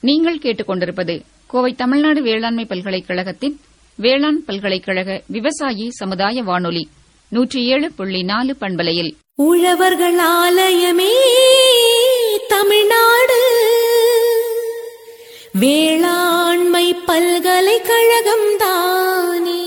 நீங்கள் கேட்டுக்கொண்டிருப்பது கோவை தமிழ்நாடு வேளாண்மை பல்கலைக்கழகத்தின் வேளாண் பல்கலைக்கழக விவசாயி சமுதாய வானொலி நூற்றி ஏழு புள்ளி நாலு பண்பலையில் உழவர்கள் ஆலயமே தமிழ்நாடு வேளாண்மை பல்கலைக்கழகம் தானே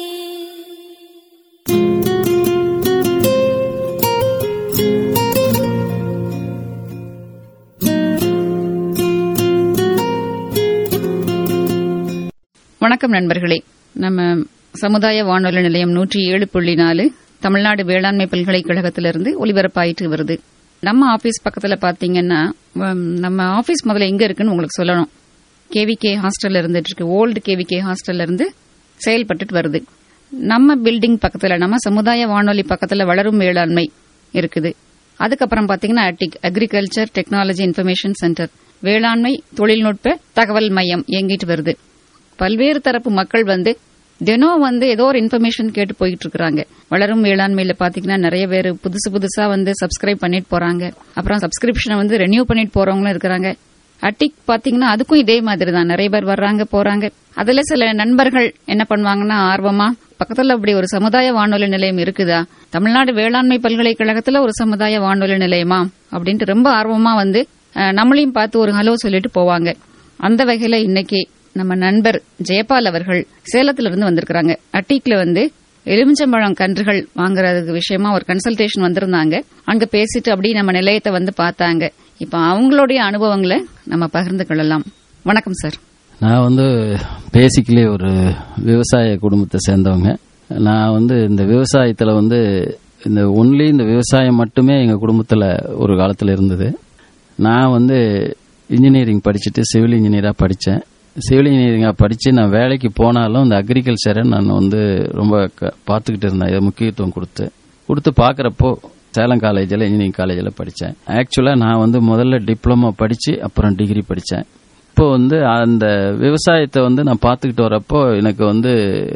வணக்கம் நண்பர்களே நம்ம சமுதாய வானொலி நிலையம் நூற்றி ஏழு புள்ளி நாலு தமிழ்நாடு வேளாண்மை பல்கலைக்கழகத்திலிருந்து ஒலிபரப்பாயிட்டு வருது நம்ம ஆபீஸ் பக்கத்துல பாத்தீங்கன்னா உம், நம்ம ஆபீஸ் முதல்ல எங்க இருக்குன்னு உங்களுக்கு சொல்லணும் கேவிகே ஹாஸ்டல்ல இருந்துட்டு இருக்கு ஓல்டு கேவிகே ஹாஸ்டல்ல இருந்து செயல்பட்டுட்டு வருது நம்ம பில்டிங் பக்கத்துல நம்ம சமுதாய வானொலி பக்கத்துல வளரும் வேளாண்மை இருக்குது அதுக்கப்புறம் பாத்தீங்கன்னா ATIC agriculture technology information centre வேளாண்மை தொழில்நுட்ப தகவல் மையம் இயங்கிட்டு வருது பல்வேறு தரப்பு மக்கள் வந்து தினம் வந்து ஏதோ ஒரு இன்ஃபர்மேஷன் கேட்டு போயிட்டு இருக்காங்க வளரும் வேளாண்மையில பாத்தீங்கன்னா நிறைய பேர் புதுசு புதுசா வந்து சப்ஸ்கிரைப் பண்ணிட்டு போறாங்க அப்புறம் சப்ஸ்கிரிப்ஷனை வந்து ரெனியூ பண்ணிட்டு போறவங்களும் இருக்கிறாங்க அட்டிக் பாத்தீங்கன்னா அதுக்கும் இதே மாதிரி தான் நிறைய பேர் வர்றாங்க போறாங்க அதுல சில நண்பர்கள் என்ன பண்ணுவாங்கன்னா ஆர்வமா பக்கத்துல அப்படி ஒரு சமுதாய வானொலி நிலையம் இருக்குதா தமிழ்நாடு வேளாண்மை பல்கலைக்கழகத்துல ஒரு சமுதாய வானொலி நிலையமா அப்படின்ட்டு ரொம்ப ஆர்வமா வந்து அஹ், நம்மளையும் பார்த்து ஒரு ஹலோ சொல்லிட்டு போவாங்க அந்த வகையில இன்னைக்கு நம்ம நண்பர் ஜெயபால் அவர்கள் சேலத்துல இருந்து வந்திருக்கிறாங்க அட்டிக்ல வந்து எலுமிச்சம்பழம் கன்றுகள் வாங்குறதுக்கு விஷயமா ஒரு கன்சல்டேஷன் வந்திருந்தாங்க அங்க பேசிட்டு அப்படியே நம்ம நிலையத்தை வந்து பார்த்தாங்க இப்ப அவங்களுடைய அனுபவங்களை நம்ம பகிர்ந்து கொள்ளலாம் வணக்கம் சார் நான் வந்து பேசிக்கலி ஒரு விவசாய குடும்பத்தை சேர்ந்தவங்க நான் வந்து இந்த விவசாயத்தில் வந்து இந்த ஒன்லி இந்த விவசாயம் மட்டுமே எங்கள் குடும்பத்தில் ஒரு காலத்தில் இருந்தது நான் வந்து இன்ஜினியரிங் படிச்சுட்டு சிவில் இன்ஜினியராக படித்தேன் சிவில் இன்ஜினியரிங்காக படித்து நான் வேலைக்கு போனாலும் இந்த அக்ரிகல்ச்சரை நான் வந்து ரொம்ப க- பார்த்துக்கிட்டு இருந்தேன் இதை முக்கியத்துவம் கொடுத்து கொடுத்து பார்க்குறப்போ சேலம் காலேஜில் இன்ஜினியரிங் காலேஜில் படித்தேன் ஆக்சுவலாக நான் வந்து முதல்ல டிப்ளமோ படித்து அப்புறம் டிகிரி படித்தேன் இப்போ வந்து அந்த விவசாயத்தை வந்து நான் பார்த்துக்கிட்டு வரப்போ எனக்கு வந்து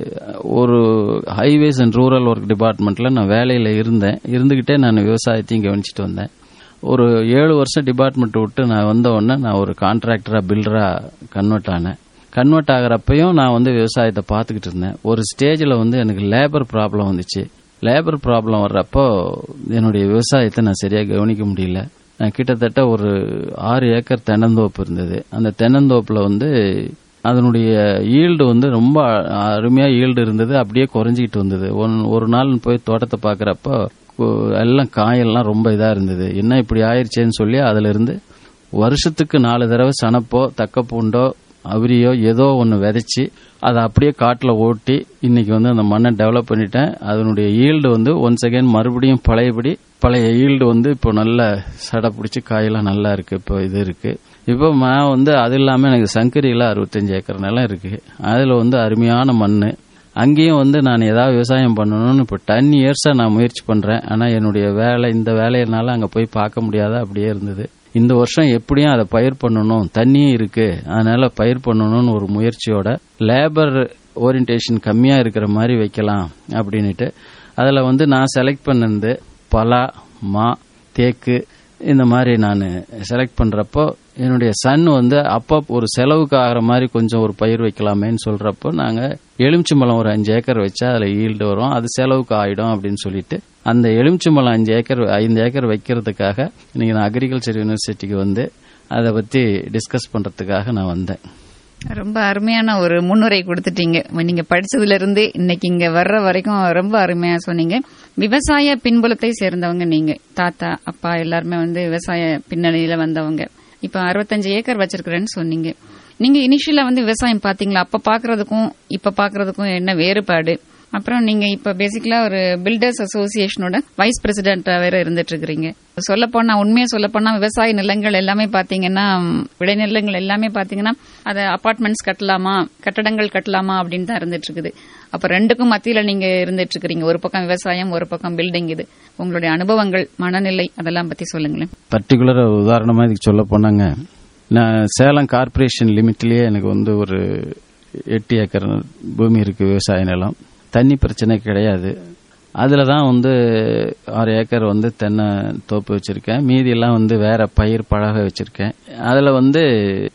ஒரு ஹைவேஸ் அண்ட் ரூரல் ஒர்க் டிபார்ட்மெண்ட்ல நான் வேலையில் இருந்தேன் இருந்துக்கிட்டே நான் விவசாயத்தையும் கவனிச்சிட்டு வந்தேன் ஒரு ஏழு வருஷம் டிபார்ட்மெண்ட் விட்டு நான் வந்த உடனே நான் ஒரு கான்ட்ராக்டரா பில்டரா கன்வெர்ட் ஆனேன் கன்வெர்ட் ஆகிறப்பையும் நான் வந்து விவசாயத்தை பார்த்துக்கிட்டு இருந்தேன் ஒரு ஸ்டேஜில் வந்து எனக்கு லேபர் ப்ராப்ளம் வந்துச்சு லேபர் ப்ராப்ளம் வர்றப்போ என்னுடைய விவசாயத்தை நான் சரியாக கவனிக்க முடியல நான் கிட்டத்தட்ட ஒரு ஆறு ஏக்கர் தென்னந்தோப்பு இருந்தது அந்த தென்னந்தோப்பில் வந்து அதனுடைய ஈல்டு வந்து ரொம்ப அருமையா ஈல்டு இருந்தது அப்படியே குறைஞ்சிக்கிட்டு வந்தது ஒன்- ஒரு நாள் போய் தோட்டத்தை பார்க்குறப்போ எல்லாம் காயெல்லாம் ரொம்ப இதா இருந்தது என்ன இப்படி ஆயிருச்சேன்னு சொல்லி அதுல இருந்து வருஷத்துக்கு நாலு தடவை சனப்போ தக்கப்பூண்டோ அவரியோ ஏதோ ஒன்று விதைச்சி அதை அப்படியே காட்டில் ஓட்டி இன்னைக்கு வந்து அந்த மண்ணை டெவலப் பண்ணிட்டேன் அதனுடைய ஈல்டு வந்து ஒன்ஸ் அகைன் மறுபடியும் பழையபடி பழைய ஈல்டு வந்து இப்போ நல்ல சடை பிடிச்சி காயெல்லாம் நல்லா இருக்கு இப்போ இது இருக்கு இப்போ நான் வந்து அது இல்லாமல் எனக்கு சங்கரியில் அறுபத்தஞ்சு ஏக்கர் நிலம் இருக்கு அதில் வந்து அருமையான மண் அங்கேயும் வந்து நான் ஏதாவது விவசாயம் பண்ணணும்னு இப்போ டென் இயர்ஸாக நான் முயற்சி பண்ணுறேன் ஆனால் என்னுடைய வேலை இந்த வேலையினால அங்கே போய் பார்க்க முடியாத அப்படியே இருந்தது இந்த வருஷம் எப்படியும் அதை பயிர் பண்ணணும் தண்ணியும் இருக்கு அதனால பயிர் பண்ணணும்னு ஒரு முயற்சியோட லேபர் ஓரியன்டேஷன் கம்மியாக இருக்கிற மாதிரி வைக்கலாம் அப்படின்னுட்டு அதில் வந்து நான் செலக்ட் பண்ணது பலா மா தேக்கு இந்த மாதிரி நான் செலக்ட் பண்ணுறப்போ என்னுடைய சன் வந்து அப்போ ஒரு செலவுக்கு ஆகிற மாதிரி கொஞ்சம் ஒரு பயிர் வைக்கலாமேன்னு சொல்கிறப்போ நாங்கள் எலுமிச்சம்பழம் ஒரு அஞ்சு ஏக்கர் வச்சா அதில் ஈல்டு வரும் அது செலவுக்கு ஆகிடும் அப்படின்னு சொல்லிட்டு அந்த எலுமிச்சம்பழம் அஞ்சு ஏக்கர் ஐந்து ஏக்கர் வைக்கிறதுக்காக இன்னைக்கு நான் அக்ரிகல்ச்சர் யூனிவர்சிட்டிக்கு வந்து அதை பற்றி டிஸ்கஸ் பண்ணுறதுக்காக நான் வந்தேன் ரொம்ப அருமையான ஒரு முன்னுரை கொடுத்துட்டீங்க நீங்க படிச்சதுல இருந்து இன்னைக்கு இங்க வர்ற வரைக்கும் ரொம்ப அருமையா சொன்னீங்க விவசாய பின்புலத்தை சேர்ந்தவங்க நீங்க தாத்தா அப்பா எல்லாருமே வந்து விவசாய பின்னணியில வந்தவங்க இப்ப அறுபத்தஞ்சு ஏக்கர் வச்சிருக்கிறேன்னு சொன்னீங்க நீங்க இனிஷியலா வந்து விவசாயம் பாத்தீங்களா அப்ப பாக்குறதுக்கும் இப்ப பாக்குறதுக்கும் என்ன வேறுபாடு அப்புறம் நீங்க இப்ப பேசிக்கலா ஒரு பில்டர்ஸ் அசோசியேஷனோட வைஸ் பிரசிடென்டா வேற இருந்துட்டு இருக்கிறீங்க சொல்ல போனா உண்மையா சொல்ல போனா விவசாய நிலங்கள் எல்லாமே பாத்தீங்கன்னா ம், விளைநிலங்கள் எல்லாமே பாத்தீங்கன்னா அத அபார்ட்மெண்ட்ஸ் கட்டலாமா கட்டடங்கள் கட்டலாமா அப்படின்னு தான் இருந்துட்டு இருக்குது அப்ப ரெண்டுக்கும் மத்தியில நீங்க இருந்துட்டு இருக்கிறீங்க ஒரு பக்கம் விவசாயம் ஒரு பக்கம் பில்டிங் இது உங்களுடைய அனுபவங்கள் மனநிலை அதெல்லாம் பத்தி சொல்லுங்களேன் பர்டிகுலர் உதாரணமாக இதுக்கு சொல்ல போனாங்க நான் சேலம் கார்ப்பரேஷன் லிமிட்லேயே எனக்கு வந்து ஒரு எட்டு ஏக்கர் பூமி இருக்கு விவசாய நிலம் தண்ணி பிரச்சனை கிடையாது அதில் தான் வந்து ஆறு ஏக்கர் வந்து தென்னை தோப்பு வச்சுருக்கேன் மீதியெல்லாம் வந்து வேற பயிர் பழக வச்சுருக்கேன் அதில் வந்து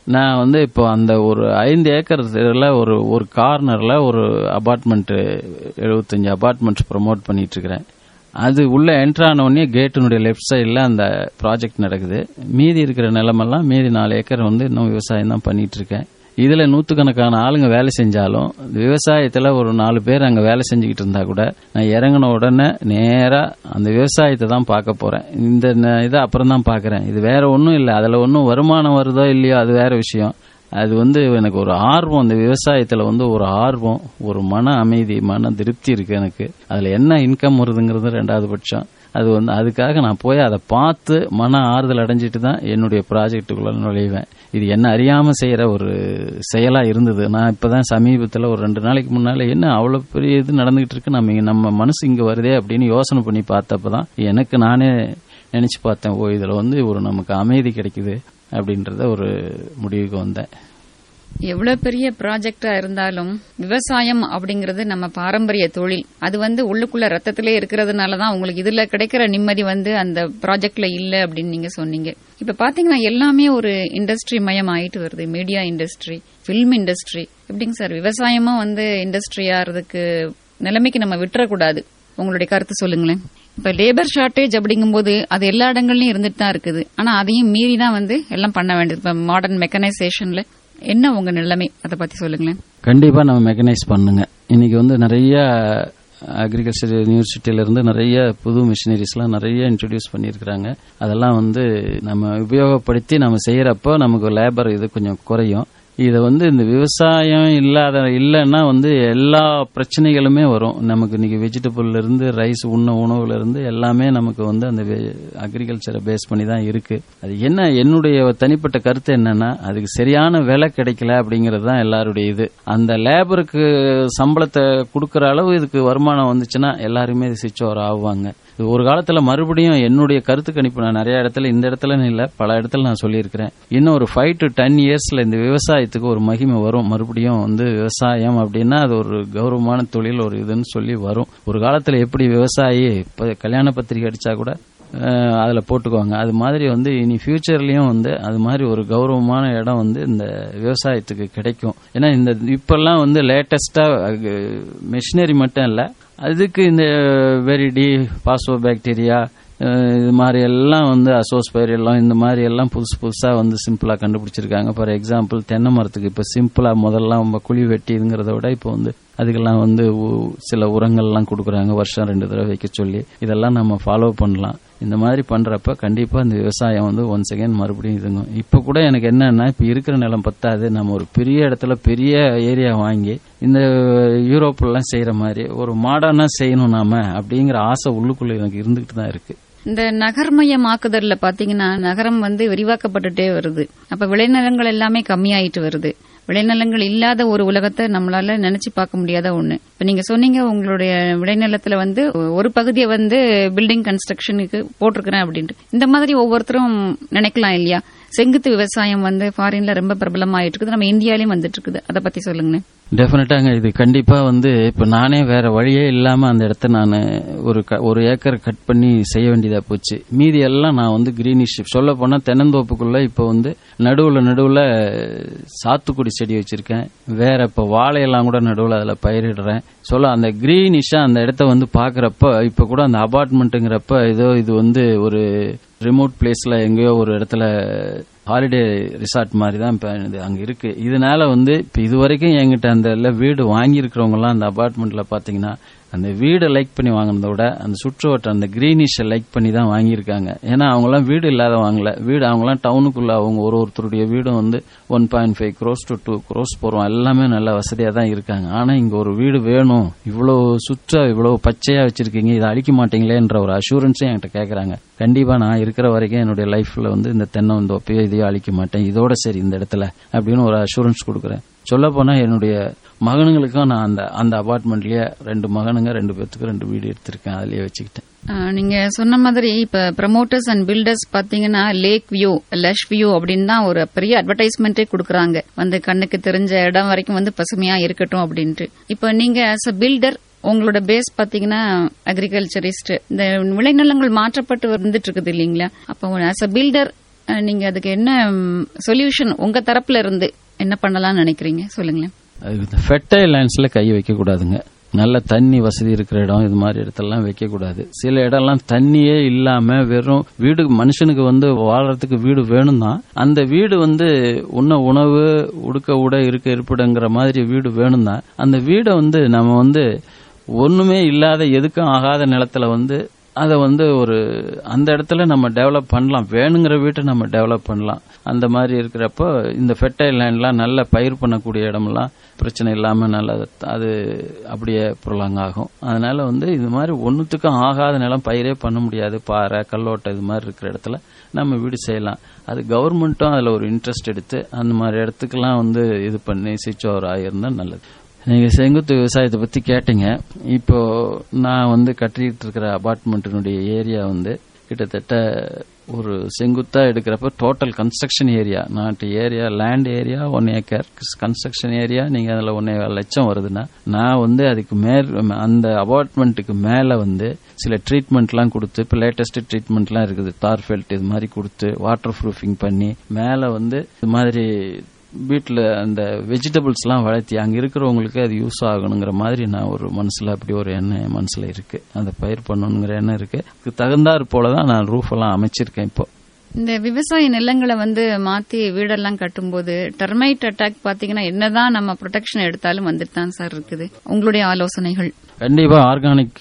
நான் வந்து இப்போ அந்த ஒரு ஐந்து ஏக்கர்ல ஒரு ஒரு கார்னர்ல ஒரு அபார்ட்மெண்ட் எழுபத்தஞ்சு அபார்ட்மெண்ட்ஸ் ப்ரொமோட் பண்ணிட்டு இருக்கிறேன் அது உள்ள என்ட்ரு ஆன உடனே கேட்டினுடைய லெஃப்ட் சைடில் அந்த ப்ராஜெக்ட் நடக்குது மீதி இருக்கிற நிலமெல்லாம் மீதி நாலு ஏக்கர் வந்து இன்னும் விவசாயம் தான் பண்ணிட்டு இருக்கேன் இதுல நூத்துக்கணக்கான ஆளுங்க வேலை செஞ்சாலும் விவசாயத்துல ஒரு நாலு பேர் அங்க வேலை செஞ்சுக்கிட்டு இருந்தா கூட நான் இறங்கின உடனே நேரா அந்த விவசாயத்தை தான் பார்க்க போறேன் இந்த ந- இதை அப்புறம் தான் பாக்குறேன் இது வேற ஒன்றும் இல்லை அதுல ஒன்றும் வருமானம் வருதோ இல்லையோ அது வேற விஷயம் அது வந்து எனக்கு ஒரு ஆர்வம் அந்த விவசாயத்துல வந்து ஒரு ஆர்வம் ஒரு மன அமைதி மன திருப்தி இருக்கு எனக்கு அதுல என்ன இன்கம் வருதுங்கிறது ரெண்டாவது பட்சம் அது வந்து அதுக்காக நான் போய் அதை பார்த்து மன ஆறுதல் அடைஞ்சிட்டு தான் என்னுடைய ப்ராஜெக்டுக்குள்ள நுழைவேன் இது என்ன அறியாம செய்யற ஒரு செயலா இருந்தது நான் இப்பதான் சமீபத்துல ஒரு ரெண்டு நாளைக்கு முன்னால என்ன அவ்வளவு பெரிய இது நடந்துகிட்டு இருக்கு நம்ம இங்க- நம்ம மனசு இங்க வருதே அப்படின்னு யோசனை பண்ணி பார்த்தப்பதான் எனக்கு நானே நினைச்சு பார்த்தேன் ஓ இதுல வந்து ஒரு நமக்கு அமைதி கிடைக்குது அப்படின்றத ஒரு முடிவுக்கு வந்தேன் எவ்வளவு பெரிய ப்ராஜெக்டா இருந்தாலும் விவசாயம் அப்படிங்கிறது நம்ம பாரம்பரிய தொழில் அது வந்து உள்ளுக்குள்ள ரத்தத்திலே இருக்கிறதுனால தான் உங்களுக்கு இதுல கிடைக்கிற நிம்மதி வந்து அந்த ப்ராஜெக்ட்ல இல்ல அப்படின்னு நீங்க சொன்னீங்க இப்ப பாத்தீங்கன்னா எல்லாமே ஒரு இண்டஸ்ட்ரி மயம் ஆயிட்டு வருது மீடியா இண்டஸ்ட்ரி ஃபில்ம் இண்டஸ்ட்ரி எப்படிங்க சார் விவசாயமும் வந்து இண்டஸ்ட்ரியாறதுக்கு நிலைமைக்கு நம்ம விட்டுறக்கூடாது உங்களுடைய கருத்து சொல்லுங்களேன் இப்ப லேபர் ஷார்ட்டேஜ் அப்படிங்கும்போது அது எல்லா இடங்கள்லயும் இருந்துட்டு தான் இருக்குது ஆனா அதையும் மீறி தான் வந்து எல்லாம் பண்ண வேண்டியது இப்ப மாடர்ன் மெக்கனைசேஷன்ல என்ன உங்க நிலைமை அதை பத்தி சொல்லுங்களேன் கண்டிப்பா நம்ம மெக்கனைஸ் பண்ணுங்க இன்னைக்கு வந்து நிறைய அக்ரிகல்ச்சர் யூனிவர்சிட்டியில இருந்து நிறைய புது மிஷினரிஸ்லாம் நிறைய இன்ட்ரடியூஸ் பண்ணியிருக்கிறாங்க அதெல்லாம் வந்து நம்ம உபயோகப்படுத்தி நம்ம செய்யறப்போ நமக்கு லேபர் இது கொஞ்சம் குறையும் இதை வந்து இந்த விவசாயம் இல்லாத இல்லைன்னா வந்து எல்லா பிரச்சனைகளுமே வரும் நமக்கு இன்னைக்கு வெஜிடபிள்ல இருந்து ரைஸ் உண்ண உணவுல இருந்து எல்லாமே நமக்கு வந்து அந்த அக்ரிகல்ச்சரை பேஸ் பண்ணி தான் இருக்கு அது என்ன என்னுடைய தனிப்பட்ட கருத்து என்னன்னா அதுக்கு சரியான விலை கிடைக்கல அப்படிங்கிறது தான் எல்லாருடைய இது அந்த லேபருக்கு சம்பளத்தை கொடுக்கற அளவு இதுக்கு வருமானம் வந்துச்சுன்னா எல்லாருமே இது சுவிட்ச் ஓவர் ஆகுவாங்க இது ஒரு காலத்துல மறுபடியும் என்னுடைய கருத்து கணிப்பு நான் நிறைய இடத்துல இந்த இடத்துல இல்ல பல இடத்துல நான் சொல்லியிருக்கிறேன் இன்னும் ஒரு ஃபைவ் டு டென் இயர்ஸ்ல இந்த விவசாயத்துக்கு ஒரு மகிமை வரும் மறுபடியும் வந்து விவசாயம் அப்படின்னா அது ஒரு கௌரவமான தொழில் ஒரு இதுன்னு சொல்லி வரும் ஒரு காலத்துல எப்படி விவசாயி இப்ப கல்யாண பத்திரிகை அடிச்சா கூட அஹ், அதுல போட்டுக்குவாங்க அது மாதிரி வந்து இனி ஃபியூச்சர்லயும் வந்து அது மாதிரி ஒரு கௌரவமான இடம் வந்து இந்த விவசாயத்துக்கு கிடைக்கும் ஏன்னா இந்த இப்பெல்லாம் வந்து லேட்டஸ்டா மிஷினரி மட்டும் இல்ல அதுக்கு இந்த வெரிடி பாஸ்போ பாக்டீரியா இது மாதிரி எல்லாம் வந்து அசோஸ்பைரெல்லாம் இந்த மாதிரி எல்லாம் புதுசு புதுசா வந்து சிம்பிளா கண்டுபிடிச்சிருக்காங்க ஃபார் எக்ஸாம்பிள் தென்னை மரத்துக்கு இப்ப சிம்பிளா முதல்ல நம்ம குழி வெட்டிங்கிறத விட இப்போ வந்து அதுக்கெல்லாம் வந்து உ- சில உரங்கள்லாம் கொடுக்குறாங்க வருஷம் ரெண்டு தடவை வைக்க சொல்லி இதெல்லாம் நம்ம ஃபாலோ பண்ணலாம் இந்த மாதிரி பண்றப்ப கண்டிப்பா இந்த விவசாயம் வந்து ஒன்ஸ் அகைன் மறுபடியும் இதுங்க இப்ப கூட எனக்கு என்னன்னா இப்ப இருக்கிற நிலம் பத்தாது நம்ம ஒரு பெரிய இடத்துல பெரிய ஏரியா வாங்கி இந்த யூரோப்ல எல்லாம் செய்யற மாதிரி ஒரு மாடர்னா செய்யணும் நாம அப்படிங்கிற ஆசை உள்ளுக்குள்ள எனக்கு இருந்துகிட்டு தான் இருக்கு இந்த நகர்மயமாக்குதல்ல பாத்தீங்கன்னா நகரம் வந்து விரிவாக்கப்பட்டுட்டே வருது அப்ப விளைநிலங்கள் எல்லாமே கம்மியாயிட்டு வருது விளைநிலங்கள் இல்லாத ஒரு உலகத்தை நம்மளால நினைச்சு பார்க்க முடியாத ஒண்ணு இப்ப நீங்க சொன்னீங்க உங்களுடைய விளைநிலத்துல வந்து ஒரு பகுதியை வந்து பில்டிங் கன்ஸ்ட்ரக்ஷனுக்கு போட்டிருக்கிறேன் அப்படின்ட்டு இந்த மாதிரி ஒவ்வொருத்தரும் நினைக்கலாம் இல்லையா செங்குத்து விவசாயம் வந்து ஃபாரின்ல ரொம்ப பிரபலமாயிட்டு இருக்குது நம்ம இந்தியாலயும் வந்துட்டு இருக்குது அதை பத்தி சொல்லுங்களேன் டெஃபினட்டாங்க இது கண்டிப்பா வந்து இப்ப நானே வேற வழியே இல்லாம அந்த இடத்த நான் ஒரு க- ஒரு ஏக்கர் கட் பண்ணி செய்ய வேண்டியதா போச்சு மீதி எல்லாம் நான் வந்து கிரீனிஷ் சொல்ல போனா தென்னந்தோப்புக்குள்ள இப்ப வந்து நடுவுல நடுவுல சாத்துக்குடி செடி வச்சிருக்கேன் வேற இப்ப வாழையெல்லாம் கூட நடுவுல அதுல பயிரிடுறேன் சொல்ல அந்த கிரீனிஷா அந்த இடத்த வந்து பாக்குறப்ப இப்ப கூட அந்த அபார்ட்மெண்ட்டுங்கிறப்ப ஏதோ இது வந்து ஒரு ரிமோட் பிளேஸ்ல எங்கேயோ ஒரு இடத்துல ஹாலிடே ரிசார்ட் மாதிரி தான் இப்ப இது அங்க இருக்கு இதனால வந்து இப்ப இது வரைக்கும் என்கிட்ட அந்த எல்லாம் வீடு வாங்கியிருக்கிறவங்க எல்லாம் அந்த அபார்ட்மெண்ட்ல பாத்தீங்கன்னா அந்த வீடை லைக் பண்ணி வாங்கினதை விட அந்த சுற்றுவட்டம் அந்த கிரீனிஷை லைக் பண்ணி தான் வாங்கியிருக்காங்க ஏன்னா அவங்கலாம் வீடு இல்லாத வாங்கல வீடு அவங்கலாம் டவுனுக்குள்ள அவங்க ஒரு ஒருத்தருடைய வீடும் வந்து one point five crores to two crores போறோம் எல்லாமே நல்ல வசதியா தான் இருக்காங்க ஆனா இங்க ஒரு வீடு வேணும் இவ்வளவு சுற்ற இவ்வளவு பச்சையா வச்சிருக்கீங்க இதை அழிக்க மாட்டீங்களேன்ற ஒரு அஷூரன்ஸும் என்கிட்ட கேக்குறாங்க கண்டிப்பா நான் இருக்கிற வரைக்கும் என்னுடைய லைஃப்ல வந்து இந்த தென்னை வந்து ஒப்பையோ இதையோ அழிக்க மாட்டேன் இதோட சரி இந்த இடத்துல அப்படின்னு ஒரு அஷூரன்ஸ் கொடுக்குறேன் சொல்ல போனா என்னுடைய மகனுங்களுக்கும் நான் அந்த அந்த அபார்ட்மெண்ட்லயே ரெண்டு மகனுங்க ரெண்டு பேத்துக்கு ரெண்டு வீடு எடுத்திருக்கேன் அதுலயே வச்சுக்கிட்டேன் ஆஹ் நீங்க சொன்ன மாதிரி இப்ப ப்ரமோட்டர்ஸ் அண்ட் பில்டர்ஸ் பாத்தீங்கன்னா லேக் வியூ லஷ் வியூ அப்படின்னு தான் ஒரு பெரிய அட்வர்டைஸ்மெண்ட்டே கொடுக்கறாங்க வந்து கண்ணுக்கு தெரிஞ்ச இடம் வரைக்கும் வந்து பசுமையா இருக்கட்டும் அப்படின்ட்டு இப்ப நீங்க as a பில்டர் உங்களோட பேஸ் பாத்தீங்கன்னா அக்ரிகல்ச்சரிஸ்ட் இந்த விளைநிலங்கள் மாற்றப்பட்டு வந்துட்டு இருக்குது இல்லீங்களா அப்போ as a பில்டர் அஹ், நீங்க அதுக்கு என்ன சொல்யூஷன் உங்க தரப்புல இருந்து என்ன பண்ணலாம்னு நினைக்கிறீங்க சொல்லுங்களேன் அதுக்கு இந்த ஃபெர்டைல் லேண்ட்ஸ்ல கை வைக்க கூடாதுங்க நல்ல தண்ணி வசதி இருக்கிற இடம் இது மாதிரி இடத்தெல்லாம் வைக்க கூடாது சில இடம்லாம் தண்ணியே இல்லாம வெறும் வீடு மனுஷனுக்கு வந்து வாழறதுக்கு வீடு வேணும் தான் அந்த வீடு வந்து உண்ண உணவு உடுக்க உட இருக்க இருப்பிடங்கிற மாதிரி வீடு வேணும் தான் அந்த வீடை வந்து நம்ம வந்து ஒண்ணுமே இல்லாத எதுக்கும் ஆகாத நிலத்துல வந்து அதை வந்து ஒரு அந்த இடத்துல நம்ம டெவலப் பண்ணலாம் வேணுங்கிற வீட்டை நம்ம டெவலப் பண்ணலாம் அந்த மாதிரி இருக்கிறப்போ இந்த ஃபெர்டைல் லேண்ட்லாம் நல்ல பயிர் பண்ணக்கூடிய இடமெல்லாம் பிரச்சனை இல்லாம நல்ல அது அப்படியே ப்ரொலாங் ஆகும் அதனால வந்து இது மாதிரி ஒன்றுத்துக்கும் ஆகாத நிலம் பயிரே பண்ண முடியாது பாறை கல்லோட்டை இது மாதிரி இருக்கிற இடத்துல நம்ம வீடு செய்யலாம் அது கவர்மெண்ட்டும் அதில் ஒரு இன்ட்ரெஸ்ட் எடுத்து அந்த மாதிரி இடத்துக்கெல்லாம் வந்து இது பண்ணி சுவிட்ச் ஓவர் ஆகியிருந்தா நல்லது நீங்க செங்குத்து விவசாயத்தை பத்தி கேட்டீங்க இப்போ நான் வந்து கட்டிட்டு இருக்கிற அபார்ட்மெண்ட்டினுடைய ஏரியா வந்து கிட்டத்தட்ட ஒரு செங்குத்தா எடுக்கிறப்ப டோட்டல் கன்ஸ்ட்ரக்ஷன் ஏரியா நாட்டு area land area one acre construction area நீங்க அதுல ஒன்னே லட்சம் வருதுன்னா நான் வந்து அதுக்கு மேல் அந்த அபார்ட்மெண்ட்டுக்கு மேல வந்து சில ட்ரீட்மெண்ட்லாம் கொடுத்து இப்போ லேட்டஸ்ட் ட்ரீட்மெண்ட்லாம் இருக்குது தார்ஃபெல்ட் இது மாதிரி கொடுத்து வாட்டர் ப்ரூஃபிங் பண்ணி மேலே வந்து இது மாதிரி வீட்டில் அந்த வெஜிடபிள்ஸ்லாம் வளர்த்தி அங்கே இருக்கிறவங்களுக்கு அது யூஸ் ஆகணுங்கிற மாதிரி நான் ஒரு மனசில் அப்படி ஒரு எண்ணம் என் மனசில் இருக்கு அந்த பயிர் பண்ணணுங்கிற எண்ணம் இருக்கு அதுக்கு தகுந்தாற் போல தான் நான் ரூஃப் எல்லாம் அமைச்சிருக்கேன் இப்போ இந்த விவசாய நிலங்களை வந்து மாத்தி வீடெல்லாம் கட்டும்போது டெர்மைட் அட்டாக் பாத்தீங்கன்னா என்னதான் நம்ம ப்ரொடெக்ஷன் எடுத்தாலும் வந்துட்டு தான் சார் இருக்குது உங்களுடைய ஆலோசனைகள் கண்டிப்பா ஆர்கானிக்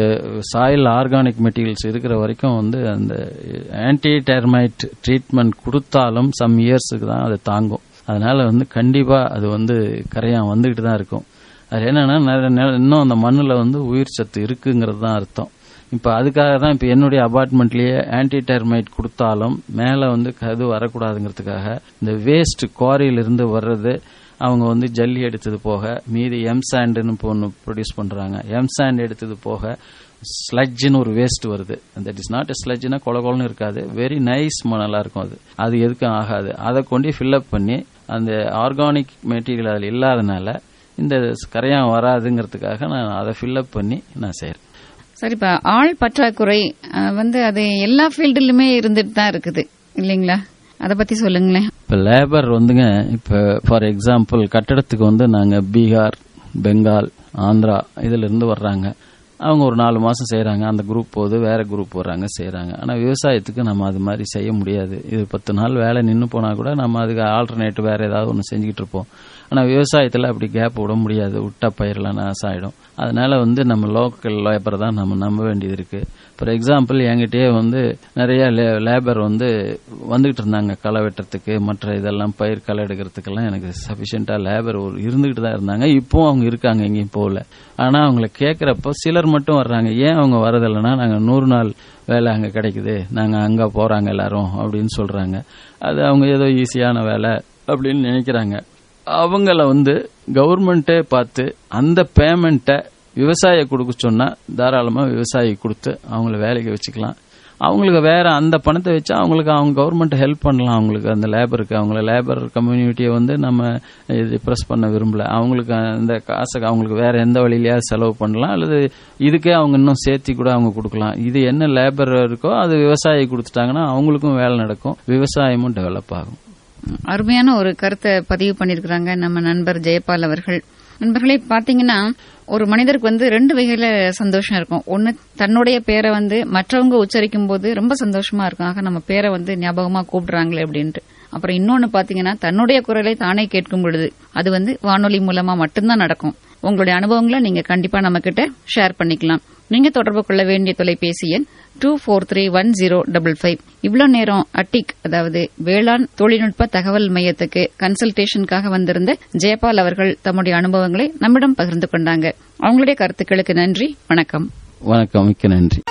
சாயில் ஆர்கானிக் மெட்டீரியல்ஸ் இருக்கிற வரைக்கும் வந்து அந்த ஆன்டி டெர்மைட் ட்ரீட்மெண்ட் கொடுத்தாலும் சம் இயர்ஸுக்கு தான் அது தாங்கும் அதனால வந்து கண்டிப்பா அது வந்து கரையான் வந்துகிட்டு தான் இருக்கும் அது என்னன்னா நிறைய நெ- இன்னும் அந்த மண்ணுல வந்து உயிர் சத்து இருக்குங்கிறது தான் அர்த்தம் இப்ப அதுக்காக தான் இப்ப என்னுடைய அபார்ட்மெண்ட்லயே ஆன்டி டெர்மைட் கொடுத்தாலும் மேல வந்து கது வரக்கூடாதுங்கிறதுக்காக இந்த வேஸ்ட் குவாரியிலிருந்து வர்றது அவங்க வந்து ஜல்லி எடுத்தது போக மீதி எம் சாண்டுன்னு ஒன்று ப்ரொடியூஸ் பண்றாங்க எம் சாண்ட் எடுத்தது போக ஸ்லட்ஜ்னு ஒரு வேஸ்ட் வருது தட் இஸ் நாட் ஸ்லட்ஜ்னா கொல கொலன்னு இருக்காது வெரி நைஸ் மணலா இருக்கும் அது அது எதுக்கும் ஆகாது அதை கொண்டு ஃபில்அப் பண்ணி அந்த ஆர்கானிக் மெட்டீரியல் அதில் இல்லாதனால இந்த கரையான் வராதுங்கிறதுக்காக நான் அதை ஃபில்அப் பண்ணி நான் செய்றேன் சரி இப்ப ஆள் பற்றாக்குறை அஹ், வந்து அது எல்லா ஃபீல்டுலயுமே இருந்துட்டு தான் இருக்குது இல்லைங்களா அத பத்தி சொல்லுங்களேன் இப்போ லேபர் வந்துங்க இப்போ ஃபார் எக்ஸாம்பிள் கட்டடத்துக்கு வந்து நாங்கள் பீகார் பெங்கால் ஆந்திரா இதுல இருந்து வர்றாங்க அவங்க ஒரு நாலு மாசம் செய்றாங்க அந்த குரூப் போகுது வேற குரூப் வர்றாங்க செய்றாங்க ஆனா விவசாயத்துக்கு நம்ம அது மாதிரி செய்ய முடியாது இது பத்து நாள் வேலை நின்று போனா கூட நம்ம அதுக்கு ஆல்டர்னேட் வேற ஏதாவது ஒன்று செஞ்சுக்கிட்டு இருப்போம் ஆனா விவசாயத்துல அப்படி கேப் விட முடியாது விட்டா பயிரெல்லாம் நாசம் ஆயிடும் அதனால வந்து நம்ம லோக்கல் லேபர் தான் நம்ம நம்ப வேண்டியது இருக்கு ஃபார் எக்ஸாம்பிள் என்கிட்டயே வந்து நிறைய லேபர் வந்து வந்துகிட்டு இருந்தாங்க களை வெட்டுறதுக்கு மற்ற இதெல்லாம் பயிர் களை எடுக்கிறதுக்கெல்லாம் எனக்கு சஃபிஷியண்டா லேபர் ஒரு இருந்துகிட்டு தான் இருந்தாங்க இப்போவும் அவங்க இருக்காங்க எங்கேயும் போகல ஆனா அவங்கள கேட்கறப்போ சிலர் மட்டும் வர்றாங்க ஏன் அவங்க வரதில்லைன்னா நாங்க நூறு நாள் வேலை அங்க கிடைக்குது நாங்க அங்க போறாங்க எல்லாரும் அப்படின்னு சொல்றாங்க அது அவங்க ஏதோ ஈஸியான வேலை அப்படின்னு நினைக்கிறாங்க அவங்கள வந்து கவர்மெண்ட்டே பார்த்து அந்த பேமெண்ட்டை விவசாய கொடுக்க சொன்னா தாராளமா விவசாயி கொடுத்து அவங்கள வேலைக்கு வச்சுக்கலாம் அவங்களுக்கு வேற அந்த பணத்தை வச்சு அவங்களுக்கு அவங்க கவர்மெண்ட் ஹெல்ப் பண்ணலாம் அவங்களுக்கு அந்த லேபருக்கு அவங்கள லேபர் கம்யூனிட்டியை வந்து நம்ம இது ப்ரெஸ் பண்ண விரும்பல அவங்களுக்கு அந்த காசை அவங்களுக்கு வேற எந்த வழியிலயாவது செலவு பண்ணலாம் அல்லது இதுக்கே அவங்க இன்னும் சேர்த்தி கூட அவங்க கொடுக்கலாம் இது என்ன லேபர் இருக்கோ அது விவசாயி கொடுத்துட்டாங்கன்னா அவங்களுக்கும் வேலை நடக்கும் விவசாயமும் டெவலப் ஆகும் அருமையான ஒரு கருத்தை பதிவு பண்ணிருக்கிறாங்க நம்ம நண்பர் ஜெயபால் அவர்கள் நண்பர்களே பாத்தீங்கன்னா ஒரு மனிதருக்கு வந்து ரெண்டு வகையில சந்தோஷம் இருக்கும் ஒன்னு தன்னுடைய பேரை வந்து மற்றவங்க உச்சரிக்கும் போது ரொம்ப சந்தோஷமா இருக்கும் ஆக நம்ம பேரை வந்து ஞாபகமா கூப்பிடுறாங்களே அப்படின்ட்டு அப்புறம் இன்னொன்னு பாத்தீங்கன்னா தன்னுடைய குரலை தானே கேட்கும் பொழுது அது வந்து வானொலி மூலமா மட்டும்தான் நடக்கும் உங்களுடைய அனுபவங்களை நீங்க கண்டிப்பா நம்ம கிட்ட ஷேர் பண்ணிக்கலாம் நீங்க தொடர்பு கொள்ள வேண்டிய தொலைபேசி எண் two four three one zero double five இவ்வளவு நேரம் அட்டிக் அதாவது வேளாண் தொழில்நுட்ப தகவல் மையத்துக்கு கன்சல்டேஷனுக்காக வந்திருந்த ஜெயபால் அவர்கள் தம்முடைய அனுபவங்களை நம்மிடம் பகிர்ந்து கொண்டாங்க அவங்களுடைய கருத்துக்களுக்கு நன்றி வணக்கம் வணக்கம் மிக்க நன்றி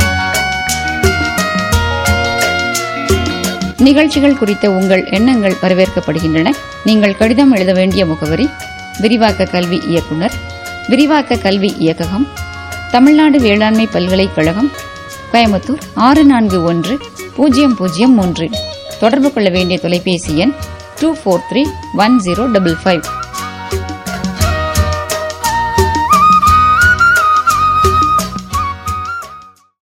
நிகழ்ச்சிகள் குறித்த உங்கள் எண்ணங்கள் வரவேற்கப்படுகின்றன நீங்கள் கடிதம் எழுத வேண்டிய முகவரி விரிவாக்க கல்வி இயக்குனர் விரிவாக்க கல்வி இயக்ககம் தமிழ்நாடு வேளாண்மை பல்கலைக்கழகம் கோயம்புத்தூர் ஆறு நான்கு ஒன்று பூஜ்ஜியம் பூஜ்ஜியம் மூன்று தொடர்பு கொள்ள வேண்டிய தொலைபேசி எண் two four three one zero double five